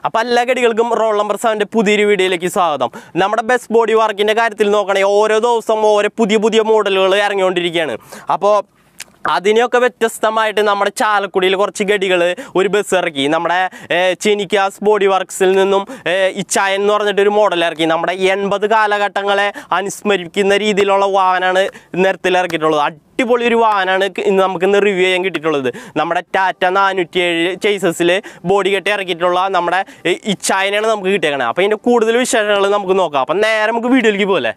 അപ്പോൾ എല്ലാ ഗടികൾക്കും roll number സെവൻ്റെ പുതിയൊരു വീഡിയോയിലേക്ക് സ്വാഗതം നമ്മുടെ ബെസ്റ്റ് ബോഡി വർക്കിൻ്റെ കാര്യത്തിൽ നോക്കുകയാണെങ്കിൽ ഓരോ ദിവസം ഓരോ പുതിയ പുതിയ മോഡലുകൾ ഇറങ്ങിക്കൊണ്ടിരിക്കുകയാണ് അപ്പോൾ അതിനെയൊക്കെ വ്യത്യസ്തമായിട്ട് നമ്മുടെ ചാലക്കുടിയിൽ കുറച്ച് ഗടികൾ ഒരു ബസ് ഇറക്കി നമ്മുടെ ഏഹ്, ചിനിക്കാസ് ബോഡി വർക്ക്സിൽ നിന്നും ഏഹ്, ഇച്ചായൻ എന്ന് പറഞ്ഞിട്ട് ഒരു മോഡൽ ഇറക്കി നമ്മുടെ എൺപത് കാലഘട്ടങ്ങളെ അനുസ്മരിക്കുന്ന രീതിയിലുള്ള വാഹനമാണ് നിരത്തിൽ ഇറക്കിയിട്ടുള്ളത് അടിപൊളി ഒരു വാഹനമാണ് ഇന്ന് നമുക്ക് ഇന്ന് റിവ്യൂ ചെയ്യാൻ കിട്ടിയിട്ടുള്ളത് നമ്മുടെ ടാറ്റ നാനൂറ്റി ഏഴ് ചേസസിൽ ബോഡി കെട്ടി ഇറക്കിയിട്ടുള്ള നമ്മുടെ ഏഹ്, ഇച്ചായനാണ് നമുക്ക് കിട്ടിയേക്കണത് അപ്പോൾ ഇതിൻ്റെ കൂടുതൽ വിശേഷങ്ങൾ നമുക്ക് നോക്കാം അപ്പം നേരെ നമുക്ക് വീഡിയോയിലേക്ക് പോലെ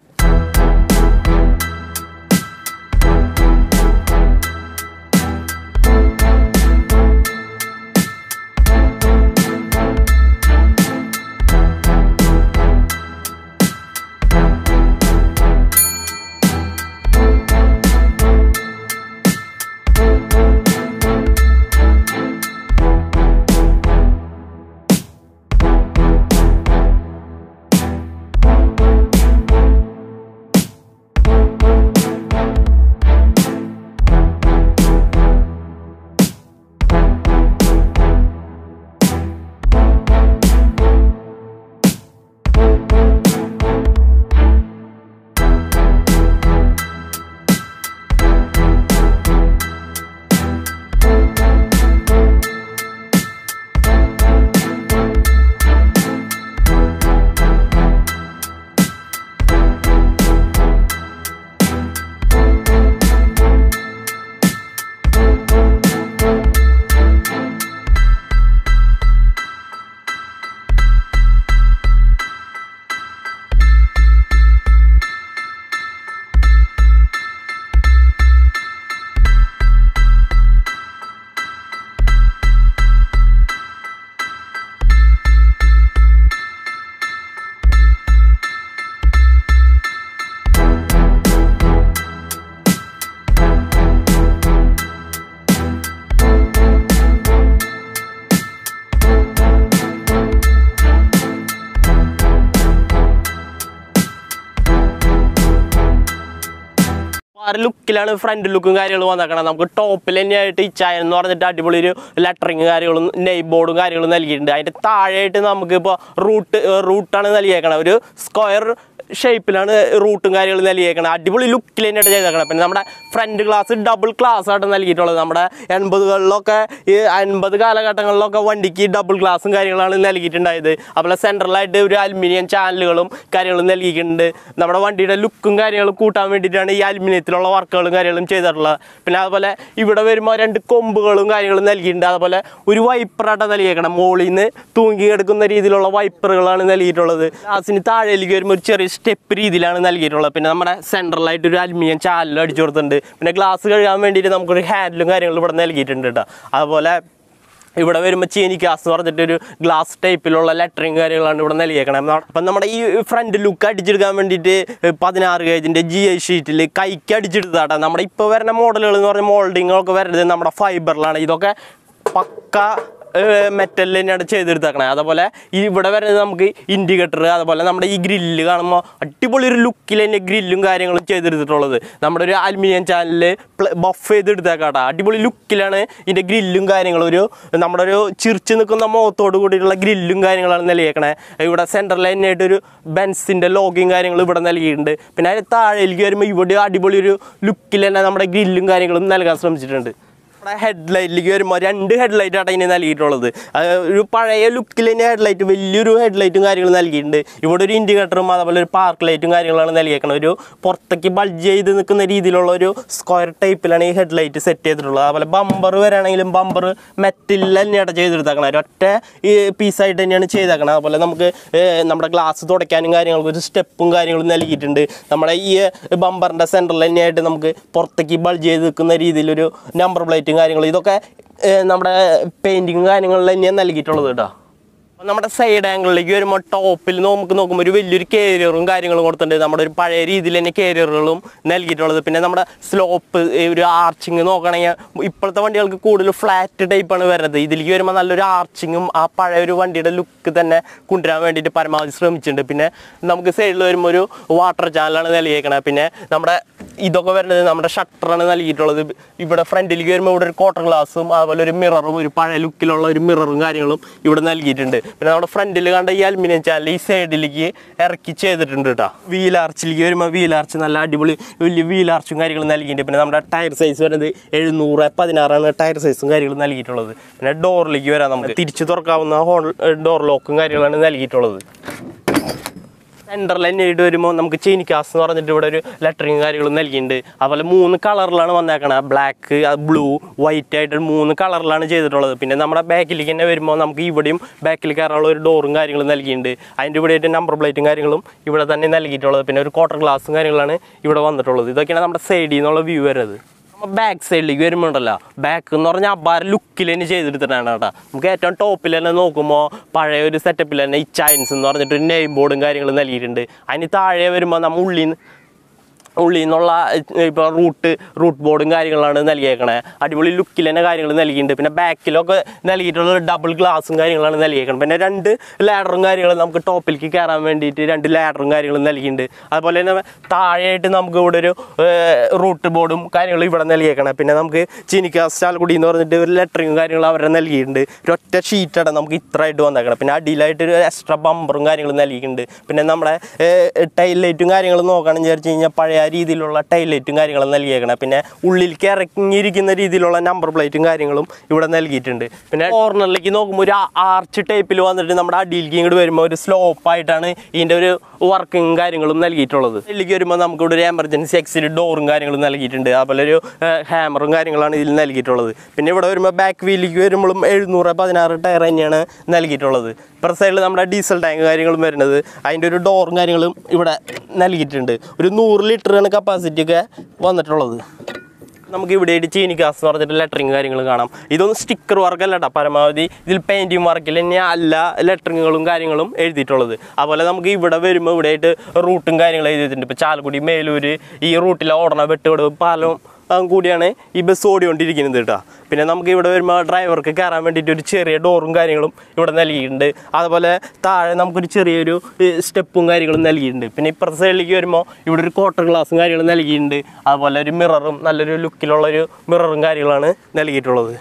വേറെ ലുക്കിലാണ് ഫ്രണ്ട് ലുക്കും കാര്യങ്ങളും വന്നേക്കണം നമുക്ക് ടോപ്പിൽ തന്നെയായിട്ട് ഈ ചായ എന്ന് പറഞ്ഞിട്ട് അടിപൊളി ഒരു ലെറ്ററിങ് കാര്യങ്ങളും നെയ് ബോർഡും കാര്യങ്ങളും നൽകിയിട്ടുണ്ട് അതിൻ്റെ താഴെയായിട്ട് നമുക്ക് ഇപ്പോൾ റൂട്ട് റൂട്ടാണ് നൽകിയേക്കണം ഒരു സ്ക്വയർ ഷേപ്പിലാണ് റൂട്ടും കാര്യങ്ങളും നൽകിയേക്കണം അടിപൊളി ലുക്കിൽ തന്നെയായിട്ട് ചെയ്തേക്കണം പിന്നെ നമ്മുടെ ഫ്രണ്ട് ഗ്ലാസ് ഡബിൾ ഗ്ലാസ് ആയിട്ട് നൽകിയിട്ടുള്ളത് നമ്മുടെ എൺപതുകളിലൊക്കെ ഈ അൻപത് കാലഘട്ടങ്ങളിലൊക്കെ വണ്ടിക്ക് ഡബിൾ ഗ്ലാസും കാര്യങ്ങളാണ് നൽകിയിട്ടുണ്ടായത് അതുപോലെ സെൻട്രലായിട്ട് ഒരു അലുമിനിയം ചാനലുകളും കാര്യങ്ങളും നൽകിയിട്ടുണ്ട് നമ്മുടെ വണ്ടിയുടെ ലുക്കും കാര്യങ്ങളും കൂട്ടാൻ വേണ്ടിയിട്ടാണ് ഈ അലുമിനിയത്തിലുള്ള വർക്കുകളും കാര്യങ്ങളും ചെയ്തിട്ടുള്ളത് പിന്നെ അതുപോലെ ഇവിടെ വരുമ്പോൾ രണ്ട് കൊമ്പുകളും കാര്യങ്ങളും നൽകിയിട്ടുണ്ട് അതുപോലെ ഒരു വൈപ്പറായിട്ട് നൽകിയേക്കണം മുകളിൽ നിന്ന് തൂങ്ങി കിടക്കുന്ന രീതിയിലുള്ള വൈപ്പറുകളാണ് നൽകിയിട്ടുള്ളത് ഗ്ലാസിന് താഴേക്ക് വരുമ്പോൾ ഒരു ചെറിയ സ്റ്റെപ്പ് രീതിയിലാണ് നൽകിയിട്ടുള്ളത് പിന്നെ നമ്മുടെ സെൻട്രലായിട്ട് ഒരു അലുമിനിയം ചാനലും അടിച്ചു കൊടുത്തിട്ടുണ്ട് പിന്നെ ഗ്ലാസ് കഴുകാൻ വേണ്ടിയിട്ട് നമുക്കൊരു ഹാൻഡിലും കാര്യങ്ങളും ഇവിടെ നൽകിയിട്ടുണ്ട് കേട്ടോ അതുപോലെ ഇവിടെ വരുമ്പോൾ ചീനിക്കാസ് എന്ന് പറഞ്ഞിട്ടൊരു ഗ്ലാസ് ടൈപ്പിലുള്ള ലെറ്ററിങ് കാര്യങ്ങളാണ് ഇവിടെ നൽകിയേക്കണം അപ്പം നമ്മുടെ ഈ ഫ്രണ്ട് ലുക്ക് അടിച്ചെടുക്കാൻ വേണ്ടിയിട്ട് പതിനാറ് ഗേജിൻ്റെ ജി ഐ ഷീറ്റിൽ കൈക്ക് അടിച്ചെടുത്താട്ടെ നമ്മുടെ ഇപ്പോൾ വരുന്ന മോഡലുകൾ എന്ന് പറഞ്ഞ മോൾഡിങ്ങൊക്കെ വരുന്നത് നമ്മുടെ ഫൈബറിലാണ് ഇതൊക്കെ പക്ക മെറ്റലിൽ തന്നെയാണ് ചെയ്തെടുത്തേക്കണേ അതുപോലെ ഈ ഇവിടെ വരുന്നത് നമുക്ക് ഇൻഡിക്കേറ്റർ അതുപോലെ നമ്മുടെ ഈ ഗ്രില്ല് കാണുമ്പോൾ അടിപൊളി ഒരു ലുക്കിൽ തന്നെ ഗ്രില്ലും കാര്യങ്ങളും ചെയ്തെടുത്തിട്ടുള്ളത് നമ്മുടെ ഒരു അലുമിനിയം ചാനലിൽ ബഫ് ചെയ്തെടുത്തേക്കാട്ടെ അടിപൊളി ലുക്കിലാണ് ഇതിൻ്റെ ഗ്രില്ലും കാര്യങ്ങളും ഒരു നമ്മുടെ ഒരു ചിരിച്ച് നിൽക്കുന്ന മുഖത്തോട് കൂടിയിട്ടുള്ള ഗ്രില്ലും കാര്യങ്ങളാണ് നൽകിയേക്കണേ ഇവിടെ സെൻട്രൽ തന്നെയായിട്ട് ഒരു ബെൻസിൻ്റെ ലോഗിങ് കാര്യങ്ങളും ഇവിടെ നൽകിയിട്ടുണ്ട് പിന്നെ അതിന് താഴേക്ക് വരുമ്പോൾ ഇവിടെ അടിപൊളി ഒരു ലുക്കിൽ തന്നെ നമ്മുടെ ഗ്രില്ലും കാര്യങ്ങളും നൽകാൻ ശ്രമിച്ചിട്ടുണ്ട് നമ്മുടെ ഹെഡ്ലൈറ്റിലേക്ക് വരുമ്പോൾ രണ്ട് ഹെഡ്ലൈറ്റ് ആട്ടെ ഇതിന് നൽകിയിട്ടുള്ളത് അത് ഒരു പഴയ ലുക്കിൽ തന്നെ ഹെഡ്ലൈറ്റ് വലിയൊരു ഹെഡ്ലൈറ്റും കാര്യങ്ങളും നൽകിയിട്ടുണ്ട് ഇവിടെ ഒരു ഇൻഡിക്കേറ്ററും അതുപോലെ ഒരു പാർക്ക് ലൈറ്റും കാര്യങ്ങളാണ് നൽകിയേക്കുന്നത് ഒരു പുറത്തേക്ക് ബൾജ് ചെയ്ത് നിൽക്കുന്ന രീതിയിലുള്ള ഒരു സ്ക്വയർ ടൈപ്പിലാണ് ഈ ഹെഡ്ലൈറ്റ് സെറ്റ് ചെയ്തിട്ടുള്ളത് അതുപോലെ ബമ്പർ വരാണെങ്കിലും ബമ്പർ മെറ്റിൽ തന്നെയാണ് ചെയ്തെടുത്തേക്കണം ഒരൊറ്റ ഈ പീസായിട്ട് തന്നെയാണ് ചെയ്തേക്കണം അതുപോലെ നമുക്ക് ഏർ, നമ്മുടെ ഗ്ലാസ് തുടയ്ക്കാനും കാര്യങ്ങൾക്ക് ഒരു സ്റ്റെപ്പും കാര്യങ്ങളും നൽകിയിട്ടുണ്ട് നമ്മുടെ ഈ ബമ്പറിൻ്റെ സെൻറ്ററിൽ തന്നെയായിട്ട് നമുക്ക് പുറത്തേക്ക് ബൾജ് ചെയ്ത് നിൽക്കുന്ന രീതിയിലൊരു നമ്പർ പ്ലേറ്റും കാര്യങ്ങളും ഇതൊക്കെ ഏർ, നമ്മുടെ പെയിൻറ്റിങ്ങും കാര്യങ്ങളിൽ തന്നെയാണ് നൽകിയിട്ടുള്ളത് കേട്ടോ അപ്പോൾ നമ്മുടെ സൈഡ് ആംഗിളിലേക്ക് വരുമ്പോൾ ടോപ്പിൽ നമുക്ക് നോക്കുമ്പോൾ ഒരു വലിയൊരു കേരിയറും കാര്യങ്ങളും കൊടുത്തിട്ടുണ്ട് നമ്മുടെ ഒരു പഴയ രീതിയിൽ തന്നെ കേരിയറുകളും നൽകിയിട്ടുള്ളത് പിന്നെ നമ്മുടെ സ്ലോപ്പ് ഒരു ആർച്ചിങ് നോക്കണമെങ്കിൽ ഇപ്പോഴത്തെ വണ്ടികൾക്ക് കൂടുതൽ ഫ്ലാറ്റ് ടൈപ്പാണ് വരുന്നത് ഇതിലേക്ക് വരുമ്പോൾ നല്ലൊരു ആർച്ചിങ്ങും ആ പഴയ ഒരു വണ്ടിയുടെ ലുക്ക് തന്നെ കൊണ്ടുവരാൻ വേണ്ടിയിട്ട് പരമാവധി ശ്രമിച്ചിട്ടുണ്ട് പിന്നെ നമുക്ക് സൈഡിൽ വരുമ്പോൾ ഒരു വാട്ടർ ചാനലാണ് നൽകിയേക്കണത് പിന്നെ നമ്മുടെ ഇതൊക്കെ വരുന്നത് നമ്മുടെ ഷട്ടറാണ് നൽകിയിട്ടുള്ളത് ഇവിടെ ഫ്രണ്ടിലേക്ക് വരുമ്പോൾ ഇവിടെ ഒരു കോട്ടർ ഗ്ലാസും അതുപോലെ ഒരു മിററും ഒരു പഴയ ലുക്കിലുള്ള ഒരു മിററും കാര്യങ്ങളും ഇവിടെ നൽകിയിട്ടുണ്ട് പിന്നെ നമ്മുടെ ഫ്രണ്ടിൽ കണ്ട ഈ അലുമിനിയം ചാനൽ ഈ സൈഡിലേക്ക് ഇറക്കി ചെയ്തിട്ടുണ്ട് കേട്ടോ വീൽ ആർച്ചിലേക്ക് വരുമ്പോൾ വീൽ ആർച്ച് നല്ല അടിപൊളി വലിയ വീൽ ആർച്ചും കാര്യങ്ങളും നൽകിയിട്ടുണ്ട് പിന്നെ നമ്മുടെ ടയർ സൈസ് വരുന്നത് എഴുന്നൂറ് പതിനാറാണ് ടയർ സൈസും കാര്യങ്ങളും നൽകിയിട്ടുള്ളത് പിന്നെ ഡോറിലേക്ക് വരാം നമുക്ക് തിരിച്ച് തുറക്കാവുന്ന ഹോൺ ഡോർ ലോക്കും കാര്യങ്ങളാണ് നൽകിയിട്ടുള്ളത് സെൻറ്ററിൽ തന്നെ ആയിട്ട് വരുമ്പോൾ നമുക്ക് ചെയിനിക്കാസ് എന്ന് പറഞ്ഞിട്ട് ഇവിടെ ഒരു ലെറ്ററിങ് കാര്യങ്ങളും നൽകിയിട്ടുണ്ട് അതുപോലെ മൂന്ന് കളറിലാണ് വന്നേക്കണത് ബ്ലാക്ക് ബ്ലൂ വൈറ്റ് ആയിട്ട് മൂന്ന് കളറിലാണ് ചെയ്തിട്ടുള്ളത് പിന്നെ നമ്മുടെ ബാക്കിലേക്ക് തന്നെ വരുമ്പോൾ നമുക്ക് ഇവിടെയും ബാക്കിൽ കയറാനുള്ള ഒരു ഡോറും കാര്യങ്ങളും നൽകിയിട്ടുണ്ട് അതിൻ്റെ ഇവിടെ ആയിട്ട് നമ്പർ പ്ലേറ്റും കാര്യങ്ങളും ഇവിടെ തന്നെ നൽകിയിട്ടുള്ളത് പിന്നെ ഒരു ക്വാർട്ടർ ഗ്ലാസും കാര്യങ്ങളാണ് ഇവിടെ വന്നിട്ടുള്ളത് ഇതൊക്കെയാണ് നമ്മുടെ സൈഡിൽ നിന്നുള്ള വ്യൂ വരുന്നത് ബാക്ക് സൈഡിലേക്ക് വരുമ്പോണ്ടല്ലോ ബാക്ക് എന്ന് പറഞ്ഞാൽ അപാര ലുക്കിൽ തന്നെ ചെയ്തെടുത്തിട്ടാണ് കേട്ടോ നമുക്ക് ഏറ്റവും ടോപ്പിൽ തന്നെ നോക്കുമ്പോൾ പഴയ ഒരു സെറ്റപ്പിൽ തന്നെ ഈ ചൈൻസ് എന്ന് പറഞ്ഞിട്ട് ഒരു നെയിം ബോർഡും കാര്യങ്ങളും നൽകിയിട്ടുണ്ട് അതിന് താഴെ വരുമ്പോൾ നമ്മൾ ഉള്ളിൽ നിന്ന് ഉള്ളിൽ നിന്നുള്ള ഇപ്പോൾ റൂട്ട് റൂട്ട് ബോർഡും കാര്യങ്ങളാണ് നൽകിയേക്കണേ അടിപൊളി ലുക്കിൽ തന്നെ കാര്യങ്ങൾ നൽകിയിട്ടുണ്ട് പിന്നെ ബാക്കിലൊക്കെ നൽകിയിട്ടുള്ള ഡബിൾ ഗ്ലാസും കാര്യങ്ങളാണ് നൽകിയേക്കണം പിന്നെ രണ്ട് ലാഡറും കാര്യങ്ങളും നമുക്ക് ടോപ്പിലേക്ക് കയറാൻ വേണ്ടിയിട്ട് രണ്ട് ലാഡറും കാര്യങ്ങളും നൽകിയിട്ടുണ്ട് അതുപോലെ തന്നെ താഴെയായിട്ട് നമുക്ക് ഇവിടെ ഒരു റൂട്ട് ബോർഡും കാര്യങ്ങളും ഇവിടെ നൽകിയേക്കണം പിന്നെ നമുക്ക് ചിനിക്കാസ് ചാലക്കുടി എന്ന് പറഞ്ഞിട്ട് ഒരു ലെറ്ററിങ്ങും കാര്യങ്ങളും അവരെ നൽകിയിട്ടുണ്ട് ഒരൊറ്റ ഷീറ്റാണ് നമുക്ക് ഇത്രയായിട്ട് വന്നേക്കണം പിന്നെ അടിയിലായിട്ട് ഒരു എക്സ്ട്രാ ബമ്പറും കാര്യങ്ങളും നൽകിയിട്ടുണ്ട് പിന്നെ നമ്മുടെ ടൈൽ ലൈറ്റും കാര്യങ്ങളും നോക്കുകയാണെന്ന് വിചാരിച്ചു കഴിഞ്ഞാൽ പഴയ രീതിയിലുള്ള ടൈൽ ലൈറ്റും കാര്യങ്ങളും നൽകിയേക്കണം പിന്നെ ഉള്ളിലേക്ക് ഇറങ്ങിയിരിക്കുന്ന രീതിയിലുള്ള നമ്പർ പ്ലേറ്റും കാര്യങ്ങളും ഇവിടെ നൽകിയിട്ടുണ്ട് പിന്നെ കോർണറിലേക്ക് നോക്കുമ്പോൾ ഒരു ആർച്ച് ടൈപ്പിൽ വന്നിട്ട് നമ്മുടെ അടിയിലേക്ക് ഇങ്ങോട്ട് വരുമ്പോൾ ഒരു സ്ലോപ്പ് ആയിട്ടാണ് ഇതിൻ്റെ ഒരു വർക്കിംഗ് കാര്യങ്ങളും നൽകിയിട്ടുള്ളത് ഇതിലേക്ക് വരുമ്പോൾ നമുക്ക് ഇവിടെ ഒരു എമർജൻസി എക്സിറ്റ് ഡോറും കാര്യങ്ങളും നൽകിയിട്ടുണ്ട് അതുപോലെ ഒരു ഹാമറും കാര്യങ്ങളാണ് ഇതിൽ നൽകിയിട്ടുള്ളത് പിന്നെ ഇവിടെ വരുമ്പോൾ ബാക്ക് വീലിലേക്ക് വരുമ്പോഴും എഴുന്നൂറ് പതിനാറ് ടയർ തന്നെയാണ് നൽകിയിട്ടുള്ളത് ഇപ്പുറത്തെ സൈഡിൽ നമ്മുടെ ഡീസൽ ടാങ്ക് കാര്യങ്ങളും വരുന്നത് അതിൻ്റെ ഒരു ഡോറും കാര്യങ്ങളും ഇവിടെ നൽകിയിട്ടുണ്ട് ഒരു നൂറ് ലിറ്ററാണ് കപ്പാസിറ്റി ഒക്കെ വന്നിട്ടുള്ളത് നമുക്ക് ഇവിടെ ആയിട്ട് ചീനിക്കാസ് എന്ന് പറഞ്ഞിട്ട് ലെറ്ററിങ് കാര്യങ്ങളും കാണാം ഇതൊന്നും സ്റ്റിക്കർ വർക്ക് അല്ല കേട്ടോ പരമാവധി ഇതിൽ പെയിൻറ്റിങ് വർക്കിൽ തന്നെ അല്ല ലെറ്ററിങ്ങുകളും കാര്യങ്ങളും എഴുതിയിട്ടുള്ളത് അതുപോലെ നമുക്ക് ഇവിടെ വരുമ്പോൾ ഇവിടെ ആയിട്ട് റൂട്ടും കാര്യങ്ങളും എഴുതിയിട്ടുണ്ട് ഇപ്പോൾ ചാലക്കുടി മേലൂർ ഈ റൂട്ടിൽ ഓടണ വെട്ടുകട് പാലം അതും കൂടിയാണ് ഈ ബസ് ഓടിക്കൊണ്ടിരിക്കുന്നത് കേട്ടോ പിന്നെ നമുക്ക് ഇവിടെ വരുമ്പോൾ ഡ്രൈവർക്ക് കയറാൻ വേണ്ടിയിട്ട് ഒരു ചെറിയ ഡോറും കാര്യങ്ങളും ഇവിടെ നൽകിയിട്ടുണ്ട് അതുപോലെ താഴെ നമുക്കൊരു ചെറിയൊരു സ്റ്റെപ്പും കാര്യങ്ങളും നൽകിയിട്ടുണ്ട് പിന്നെ ഇപ്പുറത്തെ സൈഡിലേക്ക് വരുമ്പോൾ ഇവിടെ ഒരു ക്വാർട്ടർ ഗ്ലാസും കാര്യങ്ങളും നൽകിയിട്ടുണ്ട് അതുപോലെ ഒരു മിററും നല്ലൊരു ലുക്കിലുള്ള ഒരു മിററും കാര്യങ്ങളാണ് നൽകിയിട്ടുള്ളത്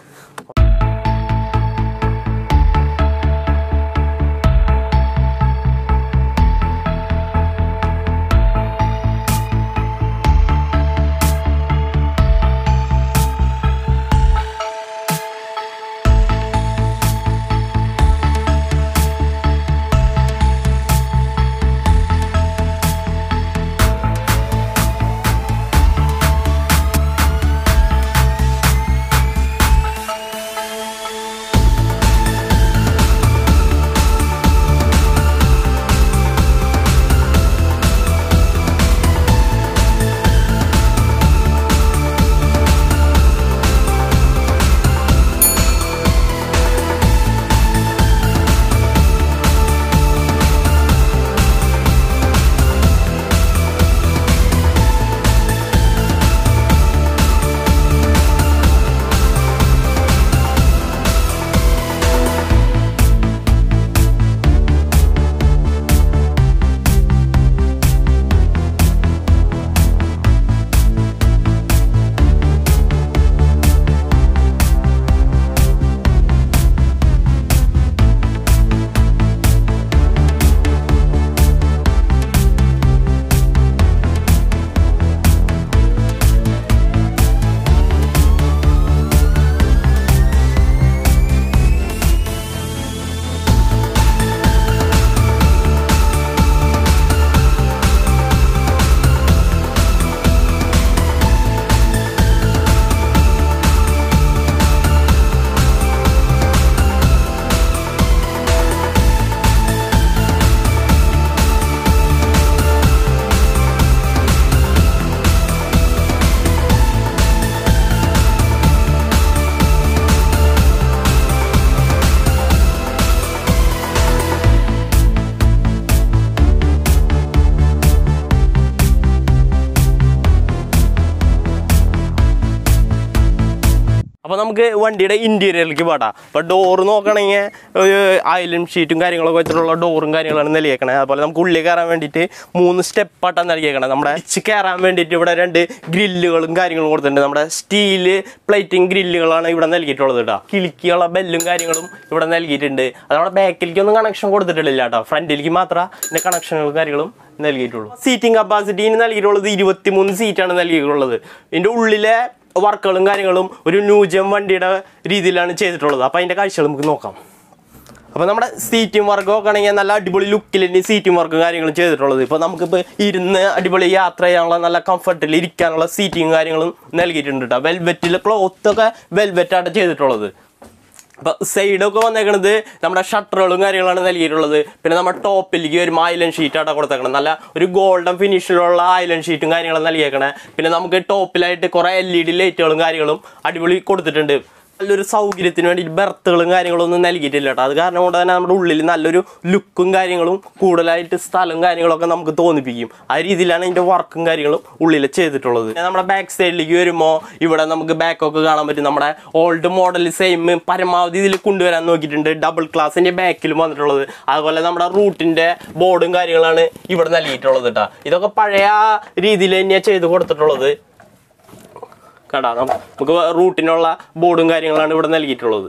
അപ്പോൾ നമുക്ക് വണ്ടിയുടെ ഇൻറ്റീരിയറിലേക്ക് പാടാം അപ്പോൾ ഡോറ് നോക്കണമെങ്കിൽ ഒരു ഐലൻഡ് ഷീറ്റും കാര്യങ്ങളൊക്കെ വെച്ചിട്ടുള്ള ഡോറും കാര്യങ്ങളാണ് നൽകിയേക്കണത് അതുപോലെ നമുക്ക് ഉള്ളിൽ കയറാൻ വേണ്ടിയിട്ട് മൂന്ന് സ്റ്റെപ്പായിട്ടാണ് നൽകിയേക്കണത് നമ്മുടെ ഇച്ച് കയറാൻ വേണ്ടിയിട്ട് ഇവിടെ രണ്ട് ഗ്രില്ലുകളും കാര്യങ്ങളും കൊടുത്തിട്ടുണ്ട് നമ്മുടെ സ്റ്റീല് പ്ലേറ്റിംഗ് ഗ്രില്ലുകളാണ് ഇവിടെ നൽകിയിട്ടുള്ളത് കേട്ടോ കിളിക്കുള്ള ബെല്ലും കാര്യങ്ങളും ഇവിടെ നൽകിയിട്ടുണ്ട് അത് നമ്മുടെ ബാക്കിലേക്കൊന്നും കണക്ഷൻ കൊടുത്തിട്ടില്ല കേട്ടോ ഫ്രണ്ടിലേക്ക് മാത്രമേ ഇതിൻ്റെ കണക്ഷനുകളും കാര്യങ്ങളും നൽകിയിട്ടുള്ളൂ സീറ്റിംഗ് കപ്പാസിറ്റിന് നൽകിയിട്ടുള്ളത് ഇരുപത്തിമൂന്ന് സീറ്റാണ് നൽകിയിട്ടുള്ളത് ഇതിൻ്റെ ഉള്ളിലെ വർക്കുകളും കാര്യങ്ങളും ഒരു ന്യൂജം വണ്ടിയുടെ രീതിയിലാണ് ചെയ്തിട്ടുള്ളത് അപ്പോൾ അതിൻ്റെ കാഴ്ചകൾ നമുക്ക് നോക്കാം അപ്പോൾ നമ്മുടെ സീറ്റിംഗ് വർക്ക് നോക്കുകയാണെങ്കിൽ നല്ല അടിപൊളി ലുക്കിൽ തന്നെ സീറ്റിംഗ് വർക്കും കാര്യങ്ങളും ചെയ്തിട്ടുള്ളത് ഇപ്പോൾ നമുക്കിപ്പോൾ ഇരുന്ന് അടിപൊളി യാത്ര ചെയ്യാനുള്ള നല്ല കംഫർട്ടിൽ ഇരിക്കാനുള്ള സീറ്റിംഗ് കാര്യങ്ങളും നൽകിയിട്ടുണ്ട് കേട്ടോ വെൽവെറ്റിൽ ക്ലോത്തൊക്കെ വെൽവെറ്റാണ് ചെയ്തിട്ടുള്ളത് അപ്പോൾ സൈഡൊക്കെ വന്നേക്കണത് നമ്മുടെ ഷട്ടറുകളും കാര്യങ്ങളാണ് നൽകിയിട്ടുള്ളത് പിന്നെ നമ്മുടെ ടോപ്പിലേക്ക് ഒരു ഐലൻഡ് ഷീറ്റാണ് കൊടുത്തേക്കണത് നല്ല ഒരു ഗോൾഡൻ ഫിനിഷിലുള്ള ഐലൻഡ് ഷീറ്റും കാര്യങ്ങളും നൽകിയേക്കണേ പിന്നെ നമുക്ക് ടോപ്പിലായിട്ട് കുറേ എൽ ഇ ഡി ലൈറ്റുകളും കാര്യങ്ങളും അടിപൊളി കൊടുത്തിട്ടുണ്ട് നല്ലൊരു സൗകര്യത്തിന് വേണ്ടി ബെർത്തുകളും കാര്യങ്ങളും ഒന്നും നൽകിയിട്ടില്ല കേട്ടോ അത് കാരണം കൊണ്ട് തന്നെ നമ്മുടെ ഉള്ളിൽ നല്ലൊരു ലുക്കും കാര്യങ്ങളും കൂടുതലായിട്ട് സ്ഥലവും കാര്യങ്ങളൊക്കെ നമുക്ക് തോന്നിപ്പിക്കും ആ രീതിയിലാണ് ഇതിൻ്റെ വർക്കും കാര്യങ്ങളും ഉള്ളിൽ ചെയ്തിട്ടുള്ളത് പിന്നെ നമ്മുടെ ബാക്ക് സൈഡിലേക്ക് വരുമ്പോൾ ഇവിടെ നമുക്ക് ബാക്കൊക്കെ കാണാൻ പറ്റും നമ്മുടെ ഓൾഡ് മോഡൽ സെയിം പരമാവധി ഇതിൽ കൊണ്ടുവരാൻ നോക്കിയിട്ടുണ്ട് ഡബിൾ ക്ലാസിൻ്റെ ബാക്കിലും വന്നിട്ടുള്ളത് അതുപോലെ നമ്മുടെ റൂട്ടിൻ്റെ ബോർഡും കാര്യങ്ങളാണ് ഇവിടെ നൽകിയിട്ടുള്ളത് കേട്ടോ ഇതൊക്കെ പഴയ രീതിയിൽ തന്നെയാണ് ചെയ്ത് കൊടുത്തിട്ടുള്ളത് കടാ നമുക്ക് റൂട്ടിനുള്ള ബോർഡും കാര്യങ്ങളാണ് ഇവിടെ നൽകിയിട്ടുള്ളത്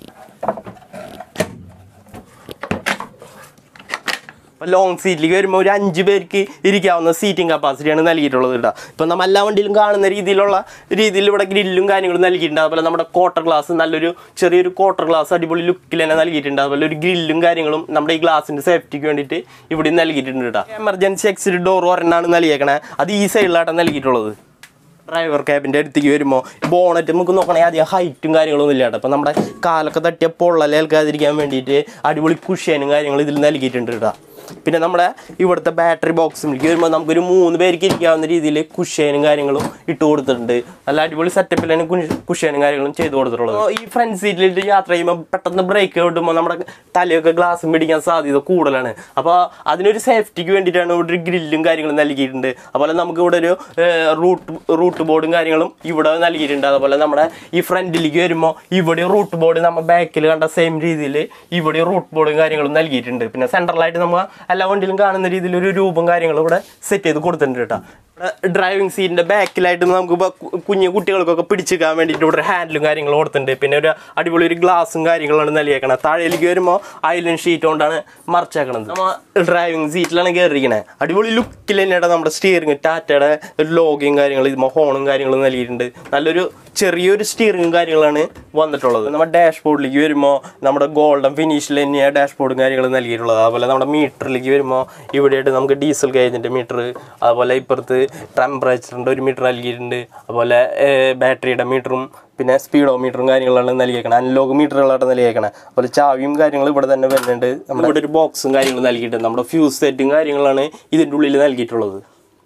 ലോങ് സീറ്റിലേക്ക് വരുമ്പോൾ ഒരു അഞ്ച് പേർക്ക് ഇരിക്കാവുന്ന സീറ്റിംഗ് കപ്പാസിറ്റിയാണ് നൽകിയിട്ടുള്ളത് കേട്ടോ ഇപ്പം നമ്മൾ എല്ലാ വണ്ടിയിലും കാണുന്ന രീതിയിലുള്ള രീതിയിൽ ഇവിടെ ഗ്രില്ലും കാര്യങ്ങളും നൽകിയിട്ടുണ്ട് അതുപോലെ നമ്മുടെ ക്വാർട്ടർ ഗ്ലാസ് നല്ലൊരു ചെറിയൊരു ക്വാർട്ടർ ഗ്ലാസ് അടിപൊളി ലുക്കിൽ തന്നെ നൽകിയിട്ടുണ്ട് അതുപോലെ ഒരു ഗ്രില്ലും കാര്യങ്ങളും നമ്മുടെ ഈ ഗ്ലാസിൻ്റെ സേഫ്റ്റിക്ക് വേണ്ടിയിട്ട് ഇവിടെ നൽകിയിട്ടുണ്ട് കേട്ടോ എമർജൻസി എക്സിറ്റ് ഡോർ ഒരെണ്ണാണ് നൽകിയേക്കണേ അത് ഈ സൈഡിലായിട്ടാണ് നൽകിയിട്ടുള്ളത് ഡ്രൈവർ ക്യാബിൻ്റെ അടുത്തേക്ക് വരുമ്പോൾ ബോണറ്റ് നമുക്ക് നോക്കണമെങ്കിൽ അധികം ഹൈറ്റും കാര്യങ്ങളൊന്നും ഇല്ല കേട്ടോ അപ്പോൾ നമ്മുടെ കാലൊക്കെ തട്ടിയ പൊള്ളലേൽക്കാതിരിക്കാൻ വേണ്ടിയിട്ട് അടിപൊളി കുഷ്യനും കാര്യങ്ങളും ഇതിൽ നൽകിയിട്ടുണ്ട് കേട്ടോ പിന്നെ നമ്മുടെ ഇവിടുത്തെ ബാറ്ററി ബോക്സിലേക്ക് വരുമ്പോൾ നമുക്കൊരു മൂന്ന് പേർക്ക് ഇരിക്കാവുന്ന രീതിയിൽ കുഷ്യനും കാര്യങ്ങളും ഇട്ട് കൊടുത്തിട്ടുണ്ട് നല്ല അടിപൊളി സെറ്റപ്പിലാണ് കുഷ്യനും കാര്യങ്ങളും ചെയ്ത് കൊടുത്തിട്ടുള്ളത് അപ്പോൾ ഈ ഫ്രണ്ട് സീറ്റിലിട്ട് യാത്ര ചെയ്യുമ്പോൾ പെട്ടെന്ന് ബ്രേക്ക് കിട്ടുമ്പോൾ നമ്മുടെ തലയൊക്കെ ഗ്ലാസ് പിടിക്കാൻ സാധ്യത കൂടുതലാണ് അപ്പോൾ അതിനൊരു സേഫ്റ്റിക്ക് വേണ്ടിയിട്ടാണ് ഇവിടെ ഒരു ഗ്രില്ലും കാര്യങ്ങളും നൽകിയിട്ടുണ്ട് അതുപോലെ നമുക്ക് ഇവിടെ ഒരു റൂട്ട് റൂട്ട് ബോർഡും കാര്യങ്ങളും ഇവിടെ നൽകിയിട്ടുണ്ട് അതുപോലെ നമ്മുടെ ഈ ഫ്രണ്ടിലേക്ക് വരുമ്പോൾ ഇവിടെ റൂട്ട് ബോർഡ് നമ്മൾ ബാക്കിൽ കണ്ട സെയിം രീതിയിൽ ഇവിടെ റൂട്ട് ബോർഡും കാര്യങ്ങളും നൽകിയിട്ടുണ്ട് പിന്നെ സെൻട്രലായിട്ട് നമ്മൾ എല്ലാ വണ്ടിയിലും കാണുന്ന രീതിയിൽ ഒരു രൂപം കാര്യങ്ങളും ഇവിടെ സെറ്റ് ചെയ്ത് കൊടുത്തിട്ടുണ്ട് കേട്ടോ ഡ്രൈവിംഗ് സീറ്റിന്റെ ബാക്കിലായിട്ട് നമുക്ക് ഇപ്പൊ കു- കുഞ്ഞു കുട്ടികൾക്കൊക്കെ പിടിച്ചിക്കാൻ വേണ്ടിയിട്ട് ഇവിടെ ഹാൻഡിലും കാര്യങ്ങളും കൊടുത്തിട്ടുണ്ട് പിന്നെ ഒരു അടിപൊളി ഒരു ഗ്ലാസും കാര്യങ്ങളാണ് നൽകിയേക്കണത് താഴേക്ക് വരുമ്പോൾ ഐലൻഡ് ഷീറ്റ് കൊണ്ടാണ് മറച്ചേക്കണത് നമ്മൾ ഡ്രൈവിംഗ് സീറ്റിലാണ് കയറിയിരിക്കണത് അടിപൊളി ലുക്കിൽ തന്നെയാണ് നമ്മുടെ സ്റ്റിയറിംഗ് ടാറ്റയുടെ ഒരു ലോഗയും കാര്യങ്ങളും ഇത് ഹോണും കാര്യങ്ങളും നൽകിയിട്ടുണ്ട് നല്ലൊരു ചെറിയൊരു സ്റ്റിയറിംഗും കാര്യങ്ങളാണ് വന്നിട്ടുള്ളത് നമ്മുടെ ഡാഷ്ബോർഡിലേക്ക് വരുമ്പോൾ നമ്മുടെ ഗോൾഡൻ ഫിനിഷിൽ തന്നെയാണ് ഡാഷ്ബോർഡും കാര്യങ്ങളും നൽകിയിട്ടുള്ളത് അതുപോലെ നമ്മുടെ മീറ്ററിലേക്ക് വരുമ്പോൾ ഇവിടെയായിട്ട് നമുക്ക് ഡീസൽ ഗേജിൻ്റെ മീറ്റർ അതുപോലെ ഇപ്പുറത്ത് ടെമ്പറേച്ചറിൻ്റെ ഒരു മീറ്റർ നൽകിയിട്ടുണ്ട് അതുപോലെ ബാറ്ററിയുടെ മീറ്ററും പിന്നെ സ്പീഡോ മീറ്ററും കാര്യങ്ങളാണ് നൽകിയേക്കണം അനലോഗ് മീറ്ററുകളാണ് നൽകിയേക്കണം അതുപോലെ ചാവിയും കാര്യങ്ങളും ഇവിടെ തന്നെ വരുന്നുണ്ട് നമ്മുടെ ഇവിടെ ഒരു ബോക്സും കാര്യങ്ങളും നൽകിയിട്ടുണ്ട് നമ്മുടെ ഫ്യൂസ് സെറ്റും കാര്യങ്ങളാണ് ഇതിൻ്റെ ഉള്ളിൽ നൽകിയിട്ടുള്ളത്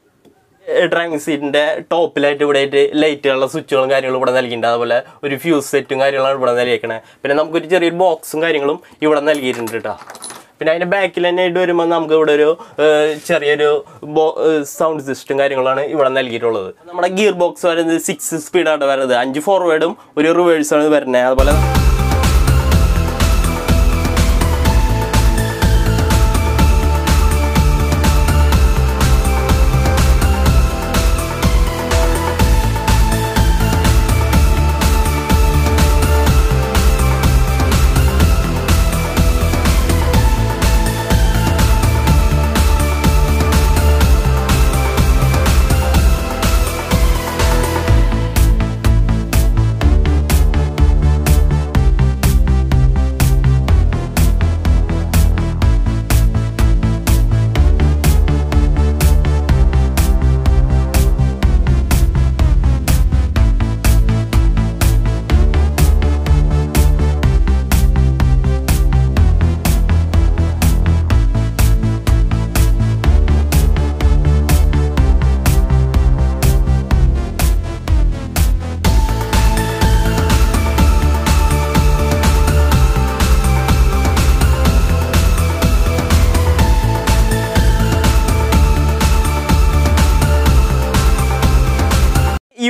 ഡ്രൈവിംഗ് സീറ്റിന്റെ ടോപ്പിലായിട്ട് ഇവിടെ ആയിട്ട് ലൈറ്റുകളുടെ സ്വിച്ചുകളും കാര്യങ്ങളും ഇവിടെ നൽകിയിട്ടുണ്ട് അതുപോലെ ഒരു ഫ്യൂസ് സെറ്റും കാര്യങ്ങളാണ് ഇവിടെ നൽകിയേക്കണേ പിന്നെ നമുക്കൊരു ചെറിയൊരു ബോക്സും കാര്യങ്ങളും ഇവിടെ നൽകിയിട്ടുണ്ട് കേട്ടോ പിന്നെ അതിന്റെ ബാക്കിൽ തന്നെ ആയിട്ട് വരുമ്പോൾ നമുക്ക് ഇവിടെ ഒരു ഏഹ്, ചെറിയൊരു ബോ സൗണ്ട് സിസ്റ്റം കാര്യങ്ങളാണ് ഇവിടെ നൽകിയിട്ടുള്ളത് നമ്മുടെ ഗിയർ ബോക്സ് വരുന്നത് സിക്സ് സ്പീഡാണ് വരുന്നത് അഞ്ച് ഫോർവേഡും ഒരു റിവേഴ്സാണ് വരുന്നത് അതുപോലെ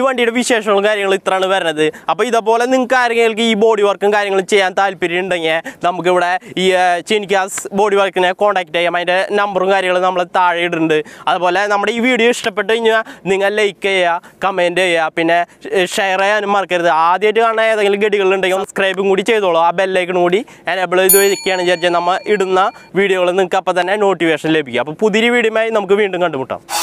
വണ്ടിയുടെ വിശേഷങ്ങളും കാര്യങ്ങളും ഇത്രയാണ് വരുന്നത് അപ്പോൾ ഇതേപോലെ നിങ്ങൾക്ക് ആരെങ്കിലും ഈ ബോഡി വർക്കും കാര്യങ്ങളും ചെയ്യാൻ താല്പര്യം ഉണ്ടെങ്കിൽ നമുക്കിവിടെ ഈ ചിനിക്കാസ് ബോഡി വർക്കിനെ കോൺടാക്ട് ചെയ്യാം അതിൻ്റെ നമ്പറും കാര്യങ്ങളും നമ്മൾ താഴെ ഇടുന്നുണ്ട് അതുപോലെ നമ്മുടെ ഈ വീഡിയോ ഇഷ്ടപ്പെട്ട് കഴിഞ്ഞാൽ നിങ്ങൾ ലൈക്ക് ചെയ്യുക കമൻറ്റ് ചെയ്യുക പിന്നെ ഷെയർ ചെയ്യാനും മറക്കരുത് ആദ്യമായിട്ട് കാണാൻ ഏതെങ്കിലും ഗഡികളുണ്ടെങ്കിൽ സബ്സ്ക്രൈബും കൂടി ചെയ്തോളൂ ആ ബെല്ലൈക്കൺ കൂടി എനേബിൾ ചെയ്ത് വയ്ക്കുകയാണ് വിചാരിച്ചാൽ നമ്മൾ ഇടുന്ന വീഡിയോകൾ നിങ്ങൾക്ക് അപ്പോൾ തന്നെ നോട്ടിഫിക്കേഷൻ ലഭിക്കും അപ്പോൾ പുതിയൊരു വീഡിയോയുമായി നമുക്ക് വീണ്ടും കണ്ടുമുട്ടാം